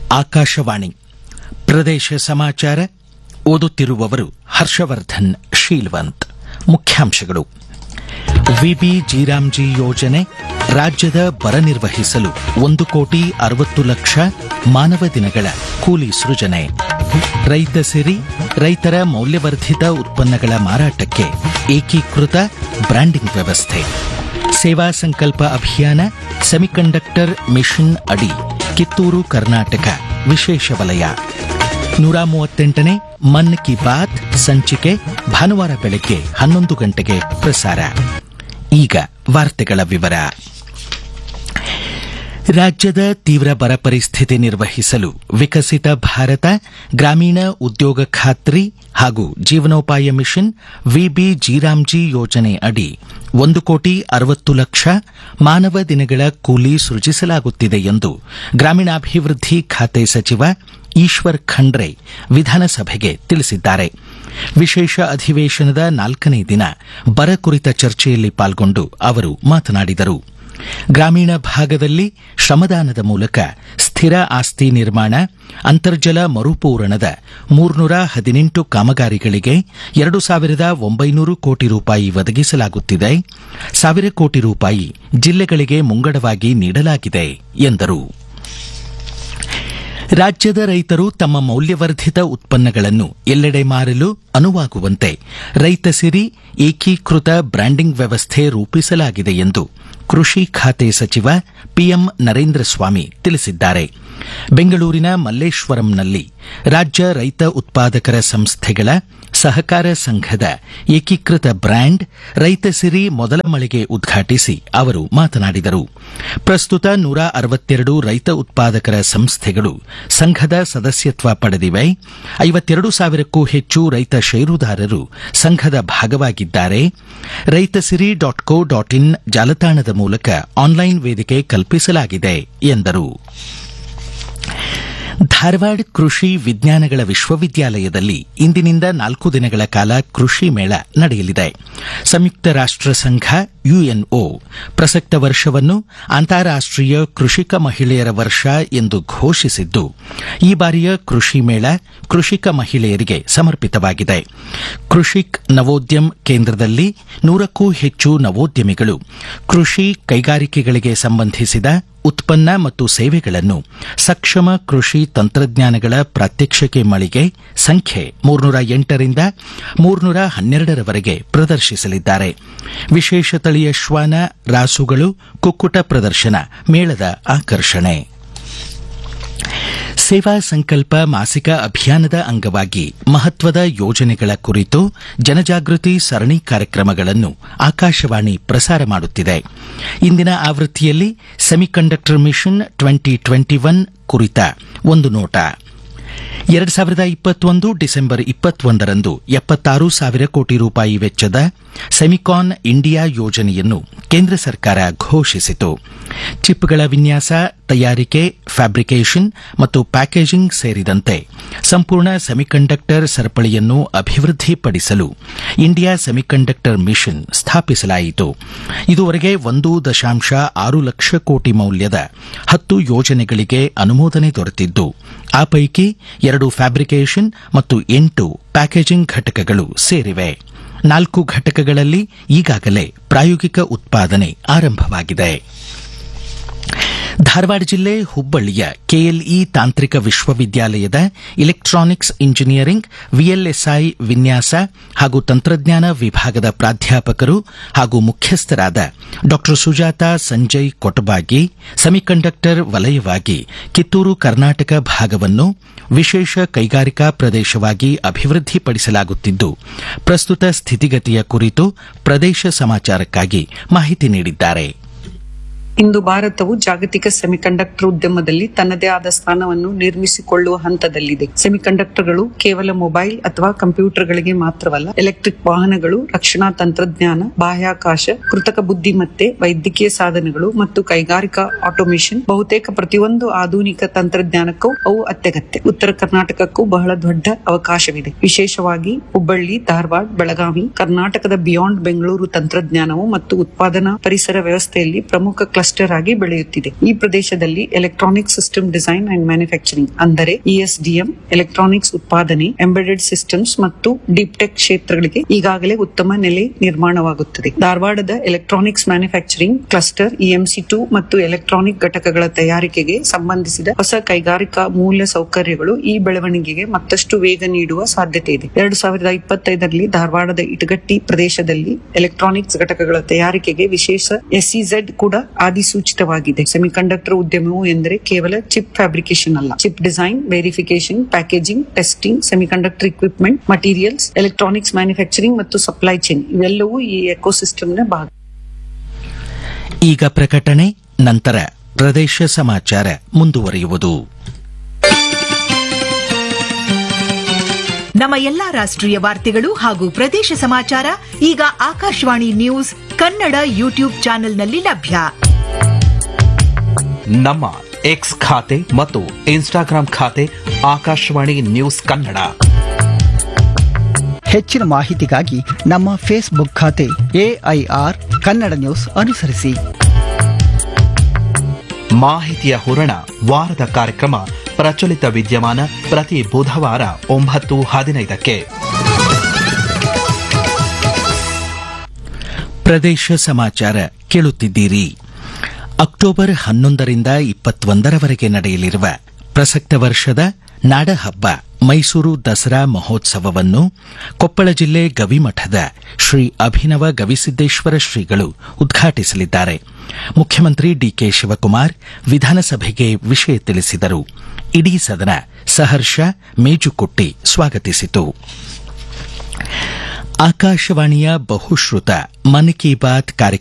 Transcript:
ಆಕಾಶವಾಣಿ ಪ್ರದೇಶ ಸಮಾಚಾರ ಓದುತ್ತಿರುವವರು ಹರ್ಷವರ್ಧನ್ ಶೀಲ್ವಂತ್ ಮುಖ್ಯಾಂಶಗಳು ವಿಬಿ ಜೀರಾಮ್ಜಿ ಯೋಜನೆ ರಾಜ್ಯದ ಬರ ನಿರ್ವಹಿಸಲು ಒಂದು ಕೋಟಿ ಅರವತ್ತು ಲಕ್ಷ ಮಾನವ ದಿನಗಳ ಕೂಲಿ ಸೃಜನೆ ರೈತ ಸಿರಿ ರೈತರ ಮೌಲ್ಯವರ್ಧಿತ ಉತ್ಪನ್ನಗಳ ಮಾರಾಟಕ್ಕೆ ಏಕೀಕೃತ ಬ್ರ್ಯಾಂಡಿಂಗ್ ವ್ಯವಸ್ಥೆ ಸೇವಾ ಸಂಕಲ್ಪ ಅಭಿಯಾನ ಸೆಮಿಕಂಡಕ್ಟರ್ ಮಿಷನ್ ಅಡಿ ಕಿತ್ತೂರು ಕರ್ನಾಟಕ ವಿಶೇಷ ವಲಯ ನೂರ ಮೂವತ್ತೆಂಟನೇ ಮನ್ ಕಿ ಬಾತ್ ಸಂಚಿಕೆ ಭಾನುವಾರ ಬೆಳಗ್ಗೆ ಹನ್ನೊಂದು ಗಂಟೆಗೆ ಪ್ರಸಾರ ಈಗ ವಾರ್ತೆಗಳ ವಿವರ ರಾಜ್ಯದ ತೀವ್ರ ಬರ ಪರಿಸ್ಥಿತಿ ನಿರ್ವಹಿಸಲು ವಿಕಸಿತ ಭಾರತ ಗ್ರಾಮೀಣ ಉದ್ಯೋಗ ಖಾತ್ರಿ ಹಾಗೂ ಜೀವನೋಪಾಯ ಮಿಷನ್ ವಿಬಿ ಜೀರಾಮ್ಜಿ ಯೋಜನೆ ಅಡಿ ಒಂದು ಕೋಟಿ ಅರವತ್ತು ಲಕ್ಷ ಮಾನವ ದಿನಗಳ ಕೂಲಿ ಸೃಜಿಸಲಾಗುತ್ತಿದೆ ಎಂದು ಗ್ರಾಮೀಣಾಭಿವೃದ್ಧಿ ಖಾತೆ ಸಚಿವ ಈಶ್ವರ್ ಖಂಡ್ರೆ ವಿಧಾನಸಭೆಗೆ ತಿಳಿಸಿದ್ದಾರೆ ವಿಶೇಷ ಅಧಿವೇಶನದ ನಾಲ್ಕನೇ ದಿನ ಬರ ಕುರಿತ ಚರ್ಚೆಯಲ್ಲಿ ಪಾಲ್ಗೊಂಡು ಅವರು ಮಾತನಾಡಿದರು ಗ್ರಾಮೀಣ ಭಾಗದಲ್ಲಿ ಶ್ರಮದಾನದ ಮೂಲಕ ಸ್ಥಿರ ಆಸ್ತಿ ನಿರ್ಮಾಣ ಅಂತರ್ಜಲ ಮರುಪೂರಣದ ಮೂರ್ನೂರ ಹದಿನೆಂಟು ಕಾಮಗಾರಿಗಳಿಗೆ ಎರಡು ಸಾವಿರದ ಒಂಬೈನೂರು ಕೋಟಿ ರೂಪಾಯಿ ಒದಗಿಸಲಾಗುತ್ತಿದೆ ಸಾವಿರ ಕೋಟಿ ರೂಪಾಯಿ ಜಿಲ್ಲೆಗಳಿಗೆ ಮುಂಗಡವಾಗಿ ನೀಡಲಾಗಿದೆ ಎಂದರು ರಾಜ್ಯದ ರೈತರು ತಮ್ಮ ಮೌಲ್ಯವರ್ಧಿತ ಉತ್ಪನ್ನಗಳನ್ನು ಎಲ್ಲೆಡೆ ಮಾರಲು ಅನುವಾಗುವಂತೆ ರೈತ ಸಿರಿ ಏಕೀಕೃತ ಬ್ರ್ಯಾಂಡಿಂಗ್ ವ್ಯವಸ್ಥೆ ರೂಪಿಸಲಾಗಿದೆ ಎಂದು ಕೃಷಿ ಖಾತೆ ಸಚಿವ ಪಿಎಂ ನರೇಂದ್ರ ಸ್ವಾಮಿ ತಿಳಿಸಿದ್ದಾರೆ ಬೆಂಗಳೂರಿನ ಮಲ್ಲೇಶ್ವರಂನಲ್ಲಿ ರಾಜ್ಯ ರೈತ ಉತ್ಪಾದಕರ ಸಂಸ್ಥೆಗಳ ಸಹಕಾರ ಸಂಘದ ಏಕೀಕೃತ ಬ್ರ್ಯಾಂಡ್ ರೈತ ಸಿರಿ ಮೊದಲ ಮಳಿಗೆ ಉದ್ಘಾಟಿಸಿ ಅವರು ಮಾತನಾಡಿದರು ಪ್ರಸ್ತುತ ನೂರ ಅರವತ್ತೆರಡು ರೈತ ಉತ್ಪಾದಕರ ಸಂಸ್ಥೆಗಳು ಸಂಘದ ಸದಸ್ಯತ್ವ ಪಡೆದಿವೆ ಐವತ್ತೆರಡು ಸಾವಿರಕ್ಕೂ ಹೆಚ್ಚು ರೈತ ಷೇರುದಾರರು ಸಂಘದ ಭಾಗವಾಗಿದ್ದಾರೆ ರೈತ ಸಿರಿ ಡಾಟ್ ಕೋ ಡಾಟ್ ಇನ್ ಜಾಲತಾಣದ ಮೂಲಕ ಆನ್ಲೈನ್ ವೇದಿಕೆ ಕಲ್ಪಿಸಲಾಗಿದೆ ಎಂದರು ಧಾರವಾಡ ಕೃಷಿ ವಿಜ್ಞಾನಗಳ ವಿಶ್ವವಿದ್ಯಾಲಯದಲ್ಲಿ ಇಂದಿನಿಂದ ನಾಲ್ಕು ದಿನಗಳ ಕಾಲ ಕೃಷಿ ಮೇಳ ನಡೆಯಲಿದೆ ಸಂಯುಕ್ತ ರಾಷ್ಟ್ರ ಸಂಘ ಯುಎನ್ಒ ಪ್ರಸಕ್ತ ವರ್ಷವನ್ನು ಅಂತಾರಾಷ್ಟೀಯ ಕೃಷಿಕ ಮಹಿಳೆಯರ ವರ್ಷ ಎಂದು ಘೋಷಿಸಿದ್ದು ಈ ಬಾರಿಯ ಕೃಷಿ ಮೇಳ ಕೃಷಿಕ ಮಹಿಳೆಯರಿಗೆ ಸಮರ್ಪಿತವಾಗಿದೆ ಕೃಷಿಕ್ ನವೋದ್ಯಮ್ ಕೇಂದ್ರದಲ್ಲಿ ನೂರಕ್ಕೂ ಹೆಚ್ಚು ನವೋದ್ಯಮಿಗಳು ಕೃಷಿ ಕೈಗಾರಿಕೆಗಳಿಗೆ ಸಂಬಂಧಿಸಿದ ಉತ್ಪನ್ನ ಮತ್ತು ಸೇವೆಗಳನ್ನು ಸಕ್ಷಮ ಕೃಷಿ ತಂತ್ರಜ್ಞಾನಗಳ ಪ್ರಾತ್ಯಕ್ಷಿಕೆ ಮಳಿಗೆ ಸಂಖ್ಯೆ ಮೂರ್ನೂರ ಎಂಟರಿಂದ ಮೂರ್ನೂರ ಹನ್ನೆರಡರವರೆಗೆ ಪ್ರದರ್ಶಿಸಲಿದ್ದಾರೆ ವಿಶೇಷ ತಳಿಯ ಶ್ವಾನ ರಾಸುಗಳು ಕುಕ್ಕುಟ ಪ್ರದರ್ಶನ ಮೇಳದ ಆಕರ್ಷಣೆ ಸೇವಾ ಸಂಕಲ್ಪ ಮಾಸಿಕ ಅಭಿಯಾನದ ಅಂಗವಾಗಿ ಮಹತ್ವದ ಯೋಜನೆಗಳ ಕುರಿತು ಜನಜಾಗೃತಿ ಸರಣಿ ಕಾರ್ಯಕ್ರಮಗಳನ್ನು ಆಕಾಶವಾಣಿ ಪ್ರಸಾರ ಮಾಡುತ್ತಿದೆ ಇಂದಿನ ಆವೃತ್ತಿಯಲ್ಲಿ semiconductor mission twenty twenty one ಕುರಿತ ಒಂದು ನೋಟ ಎರಡು ಸಾವಿರದ ಇಪ್ಪತ್ತೊಂದು ಡಿಸೆಂಬರ್ ಇಪ್ಪತ್ತೊಂದರಂದು ಎಪ್ಪತ್ತಾರು ಸಾವಿರ ಕೋಟಿ ರೂಪಾಯಿ ವೆಚ್ಚದ ಸೆಮಿಕಾನ್ ಇಂಡಿಯಾ ಯೋಜನೆಯನ್ನು ಕೇಂದ್ರ ಸರ್ಕಾರ ಘೋಷಿಸಿತು ಚಿಪ್ಗಳ ವಿನ್ಯಾಸ ತಯಾರಿಕೆ ಫ್ಯಾಬ್ರಿಕೇಷನ್ ಮತ್ತು ಪ್ಯಾಕೇಜಿಂಗ್ ಸೇರಿದಂತೆ ಸಂಪೂರ್ಣ ಸೆಮಿಕಂಡಕ್ಟರ್ ಸರಪಳಿಯನ್ನು ಅಭಿವೃದ್ಧಿಪಡಿಸಲು ಇಂಡಿಯಾ ಸೆಮಿಕಂಡಕ್ಟರ್ ಮಿಷನ್ ಸ್ಥಾಪಿಸಲಾಯಿತು ಇದುವರೆಗೆ ಒಂದು ದಶಾಂಶ ಆರು ಲಕ್ಷ ಕೋಟಿ ಮೌಲ್ಯದ ಹತ್ತು ಯೋಜನೆಗಳಿಗೆ ಅನುಮೋದನೆ ದೊರೆತಿದ್ದು ಆ ಪೈಕಿ ಎರಡು ಫ್ಯಾಬ್ರಿಕೇಷನ್ ಮತ್ತು ಎಂಟು ಪ್ಯಾಕೇಜಿಂಗ್ ಘಟಕಗಳು ಸೇರಿವೆ ನಾಲ್ಕು ಘಟಕಗಳಲ್ಲಿ ಈಗಾಗಲೇ ಪ್ರಾಯೋಗಿಕ ಉತ್ಪಾದನೆ ಆರಂಭವಾಗಿದೆ ಧಾರವಾಡ ಜಿಲ್ಲೆ ಹುಬ್ಬಳ್ಳಿಯ ಕೆಎಲ್ಇ ತಾಂತ್ರಿಕ ವಿಶ್ವವಿದ್ಯಾಲಯದ ಇಲೆಕ್ಟ್ರಾನಿಕ್ಸ್ ಇಂಜಿನಿಯರಿಂಗ್ ವಿಎಲ್ಎಸ್ಐ ವಿನ್ಯಾಸ ಹಾಗೂ ತಂತ್ರಜ್ಞಾನ ವಿಭಾಗದ ಪ್ರಾಧ್ಯಾಪಕರು ಹಾಗೂ ಮುಖ್ಯಸ್ಥರಾದ ಡಾ ಸುಜಾತಾ ಸಂಜಯ್ ಕೊಟಬಾಗಿ ಸೆಮಿಕಂಡಕ್ಟರ್ ವಲಯವಾಗಿ ಕಿತ್ತೂರು ಕರ್ನಾಟಕ ಭಾಗವನ್ನು ವಿಶೇಷ ಕೈಗಾರಿಕಾ ಪ್ರದೇಶವಾಗಿ ಅಭಿವೃದ್ಧಿಪಡಿಸಲಾಗುತ್ತಿದ್ದು ಪ್ರಸ್ತುತ ಸ್ಥಿತಿಗತಿಯ ಕುರಿತು ಪ್ರದೇಶ ಸಮಾಚಾರಕ್ಕಾಗಿ ಮಾಹಿತಿ ನೀಡಿದ್ದಾರೆ ಇಂದು ಭಾರತವು ಜಾಗತಿಕ ಸೆಮಿಕಂಡಕ್ಟರ್ ಉದ್ಯಮದಲ್ಲಿ ತನ್ನದೇ ಆದ ಸ್ಥಾನವನ್ನು ನಿರ್ಮಿಸಿಕೊಳ್ಳುವ ಹಂತದಲ್ಲಿದೆ ಸೆಮಿಕಂಡಕ್ಟರ್ಗಳು ಕೇವಲ ಮೊಬೈಲ್ ಅಥವಾ ಕಂಪ್ಯೂಟರ್ಗಳಿಗೆ ಮಾತ್ರವಲ್ಲ ಎಲೆಕ್ಟ್ರಿಕ್ ವಾಹನಗಳು ರಕ್ಷಣಾ ತಂತ್ರಜ್ಞಾನ ಬಾಹ್ಯಾಕಾಶ ಕೃತಕ ಬುದ್ಧಿಮತ್ತೆ ವೈದ್ಯಕೀಯ ಸಾಧನಗಳು ಮತ್ತು ಕೈಗಾರಿಕಾ ಆಟೋಮೇಷನ್ ಬಹುತೇಕ ಪ್ರತಿಯೊಂದು ಆಧುನಿಕ ತಂತ್ರಜ್ಞಾನಕ್ಕೂ ಅವು ಅತ್ಯಗತ್ಯ ಉತ್ತರ ಕರ್ನಾಟಕಕ್ಕೂ ಬಹಳ ದೊಡ್ಡ ಅವಕಾಶವಿದೆ ವಿಶೇಷವಾಗಿ ಹುಬ್ಬಳ್ಳಿ ಧಾರವಾಡ ಬೆಳಗಾವಿ ಕರ್ನಾಟಕದ ಬಿಯಾಂಡ್ ಬೆಂಗಳೂರು ತಂತ್ರಜ್ಞಾನವು ಮತ್ತು ಉತ್ಪಾದನಾ ಪರಿಸರ ವ್ಯವಸ್ಥೆಯಲ್ಲಿ ಪ್ರಮುಖ ಕ್ಲಸ್ಟರ್ ಕ್ಲಸ್ಟರ್ ಆಗಿ ಬೆಳೆಯುತ್ತಿದೆ ಈ ಪ್ರದೇಶದಲ್ಲಿ electronic system design and manufacturing ಅಂದರೆ ಇಎಸ್ಡಿಎಂ ಎಲೆಕ್ಟ್ರಾನಿಕ್ಸ್ ಉತ್ಪಾದನೆ ಎಂಬೆಡೆಡ್ ಸಿಸ್ಟಮ್ಸ್ ಮತ್ತು ಡೀಪ್ ಟೆಕ್ ಕ್ಷೇತ್ರಗಳಿಗೆ ಈಗಾಗಲೇ ಉತ್ತಮ ನೆಲೆ ನಿರ್ಮಾಣವಾಗುತ್ತದೆ ಧಾರವಾಡದ electronics manufacturing cluster E M C two ಮತ್ತು ಎಲೆಕ್ಟ್ರಾನಿಕ್ ಘಟಕಗಳ ತಯಾರಿಕೆಗೆ ಸಂಬಂಧಿಸಿದ ಹೊಸ ಕೈಗಾರಿಕಾ ಮೂಲ ಸೌಕರ್ಯಗಳು ಈ ಬೆಳವಣಿಗೆಗೆ ಮತ್ತಷ್ಟು ವೇಗ ನೀಡುವ ಸಾಧ್ಯತೆ ಇದೆ ಎರಡು ಸಾವಿರದ ಇಪ್ಪತ್ತೈದರಲ್ಲಿ ಧಾರವಾಡದ ಇಟಗಟ್ಟಿ ಪ್ರದೇಶದಲ್ಲಿ ಎಲೆಕ್ಟ್ರಾನಿಕ್ಸ್ ಘಟಕಗಳ ತಯಾರಿಕೆಗೆ ವಿಶೇಷ ಎಸ್ಇಝೆಡ್ ಕೂಡ ಅಧಿಸೂಚಿತವಾಗಿದೆ ಸೆಮಿಕಂಡಕ್ಟರ್ ಉದ್ಯಮವು ಎಂದರೆ ಕೇವಲ ಚಿಪ್ ಫ್ಯಾಬ್ರಿಕೇಶನ್ ಅಲ್ಲ chip design verification packaging testing semiconductor equipment materials electronics manufacturing ಮತ್ತು ಸಪ್ಲೈ ಚೈನ್ ಇವೆಲ್ಲವೂ ಈ ಎಕೋಸಿಸ್ಟಮ್ನ ಭಾಗ ಈಗ ಪ್ರಕಟಣೆ ನಂತರ ಪ್ರದೇಶ ಸಮಾಚಾರ ಮುಂದುವರಿಯುವುದು ನಮ್ಮ ಎಲ್ಲಾ ರಾಷ್ಟ್ರೀಯ ವಾರ್ತೆಗಳು ಹಾಗೂ ಪ್ರದೇಶ ಸಮಾಚಾರ ಈಗ ಆಕಾಶವಾಣಿ ನ್ಯೂಸ್ ಕನ್ನಡ ಯೂಟ್ಯೂಬ್ ಚಾನೆಲ್ನಲ್ಲಿ ಲಭ್ಯ ನಮ್ಮ ಎಕ್ಸ್ ಖಾತೆ ಮತ್ತು ಇನ್ಸ್ಟಾಗ್ರಾಂ ಖಾತೆ ಆಕಾಶವಾಣಿ ನ್ಯೂಸ್ ಕನ್ನಡ ಹೆಚ್ಚಿನ ಮಾಹಿತಿಗಾಗಿ ನಮ್ಮ ಫೇಸ್ಬುಕ್ ಖಾತೆ ಎಐಆರ್ ಕನ್ನಡ ನ್ಯೂಸ್ ಅನುಸರಿಸಿ ಮಾಹಿತಿಯ ಹೂರಣ ವಾರದ ಕಾರ್ಯಕ್ರಮ ಪ್ರಚಲಿತ ವಿದ್ಯಮಾನ ಪ್ರತಿ ಬುಧವಾರ ಒಂಬತ್ತು ಹದಿನೈದಕ್ಕೆ ಪ್ರದೇಶ ಸಮಾಚಾರ ಕೇಳುತ್ತಿದ್ದೀರಿ ಅಕ್ಟೋಬರ್ ಹನ್ನೊಂದರಿಂದ ಇಪ್ಪತ್ತೊಂದರವರೆಗೆ ನಡೆಯಲಿರುವ ಪ್ರಸಕ್ತ ವರ್ಷದ ನಾಡಹಬ್ಬ ಮೈಸೂರು ದಸರಾ ಮಹೋತ್ಸವವನ್ನು ಕೊಪ್ಪಳ ಜಿಲ್ಲೆ ಗವಿಮಠದ ಶ್ರೀ ಅಭಿನವ ಗವಿಸಿದ್ದೇಶ್ವರ ಶ್ರೀಗಳು ಉದ್ಘಾಟಿಸಲಿದ್ದಾರೆ ಮುಖ್ಯಮಂತ್ರಿ ಡಿಕೆ ಶಿವಕುಮಾರ್ ವಿಧಾನಸಭೆಗೆ ವಿಷಯ ತಿಳಿಸಿದರು ಇಡೀ ಸದನ ಸಹರ್ಷ ಮೇಜುಕೊಟ್ಟಿ ಸ್ವಾಗತಿಸಿತು ಆಕಾಶವಾಣಿಯ ಬಹುಶ್ರುತ ಮನ್ ಕಿ ಬಾತ್ ಕಾರ್ಯಕ್ರಮ